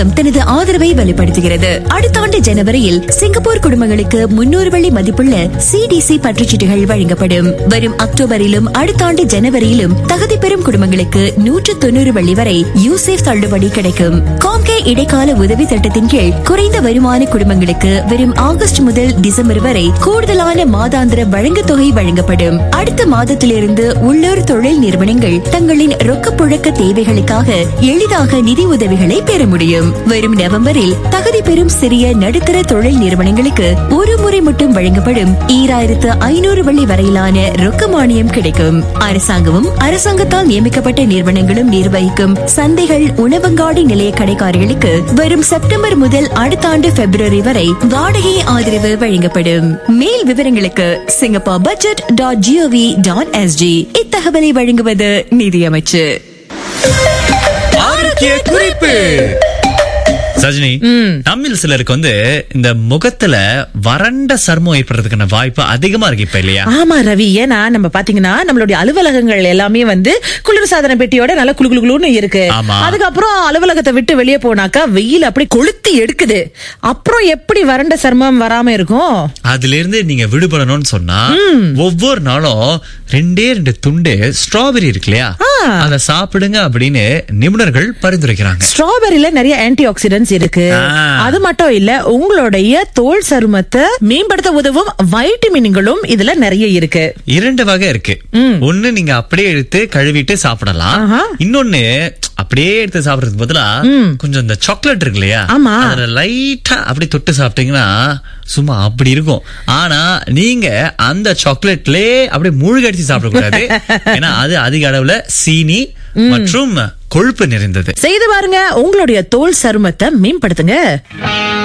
அரசாங்கம் தனது ஆதரவை வெளிப்படுத்துகிறது அடுத்த ஆண்டு ஜனவரியில் சிங்கப்பூர் குடும்பங்களுக்கு முன்னூறு வெள்ளி மதிப்புள்ள சிடிசி பற்றுச்சீட்டுகள் வழங்கப்படும் வரும் அக்டோபரிலும் அடுத்த ஆண்டு ஜனவரியிலும் தகுதி பெறும் குடும்பங்களுக்கு நூற்று தொண்ணூறு வெள்ளி வரை யூசேஃப் தள்ளுபடி கிடைக்கும் காம்கே இடைக்கால உதவி திட்டத்தின் கீழ் குறைந்த வருமான குடும்பங்களுக்கு வரும் ஆகஸ்ட் முதல் டிசம்பர் வரை கூடுதலான மாதாந்திர வழங்குத் தொகை வழங்கப்படும் அடுத்த மாதத்திலிருந்து உள்ளூர் தொழில் நிறுவனங்கள் தங்களின் ரொக்கப்புழக்க தேவைகளுக்காக எளிதாக நிதி உதவிகளை பெற முடியும் வரும் நவம்பரில் தகுதி பெறும் சிறிய நடுத்தர தொழில் நிறுவனங்களுக்கு ஒரு முறை மட்டும் வழங்கப்படும் ஈராயிரத்து ஐநூறு வெள்ளி வரையிலான ரொக்க மானியம் கிடைக்கும் அரசாங்கமும் அரசாங்கத்தால் நியமிக்கப்பட்ட நிறுவனங்களும் நிர்வகிக்கும் சந்தைகள் உணவங்காடி நிலைய கடைக்காரர்களுக்கு வரும் செப்டம்பர் முதல் அடுத்த ஆண்டு பிப்ரவரி வரை வாடகை ஆதரவு வழங்கப்படும் மேல் விவரங்களுக்கு Singapore budget dot gov dot SG இத்தகவலை வழங்குவது நிதியமைச்சு ஆரோக்கிய குறிப்பு சஜினி நம்மில் சிலருக்கு வந்து இந்த முகத்துல வறண்ட சர்மம் ஏற்படுறதுக்கான வாய்ப்பு அதிகமா இருக்கு இப்ப இல்லையா ஆமா ரவி ஏன்னா நம்ம பாத்தீங்கன்னா நம்மளுடைய அலுவலகங்கள் எல்லாமே வந்து குளிர்சாதன பெட்டியோட நல்லா குளு குளு குளுன்னு இருக்கு ஆமா. அதுக்கப்புறம் அலுவலகத்தை விட்டு வெளியே போனாக்கா வெயில் அப்படி கொளுத்தி எடுக்குது அப்புறம் எப்படி வறண்ட சர்மம் வராம இருக்கும் அதுல இருந்து நீங்க விடுபடணும்னு சொன்னா ஒவ்வொரு நாளும் ரெண்டே ரெண்டு துண்டு ஸ்ட்ராபெரி இருக்கு இல்லையா அத சாப்பிடுங்க அப்படின்னு நிபுணர்கள் பரிந்துரைக்கிறாங்க ஸ்ட்ராபெரியில நிறைய ஆன்டி ஆக்சிடென்ட்ஸ் இருக்கு ஆ. அது மட்டும் இல்ல உங்களுடைய தோல் சருமத்தை மேம்படுத்த உதவும் வைட்டமின்களும் இதுல நிறைய இருக்கு இரண்டு வகை இருக்கு ஒண்ணு நீங்க அப்படியே எடுத்து கழுவிட்டு சாப்பிடலாம் ஆஹா. இன்னொன்னு அப்படியே எடுத்து சாப்பிடுறதுக்கு பதிலா கொஞ்சம் இந்த சாக்லேட் இருக்கு இல்லையா ஆமா. அதுல லைட்டா அப்படி தொட்டு சாப்பிட்டீங்கன்னா சும்மா அப்படி இருக்கும் ஆனா நீங்க அந்த சாக்லேட்லயே அப்படியே மூழ்கடிச்சு சாப்பிடக்கூடாது ஏன்னா அது அதிக அளவுல சீனி மற்றும் கொழுப்பு நிறைந்தது செய்து பாருங்க உங்களுடைய தோல் சருமத்தை மேம்படுத்துங்க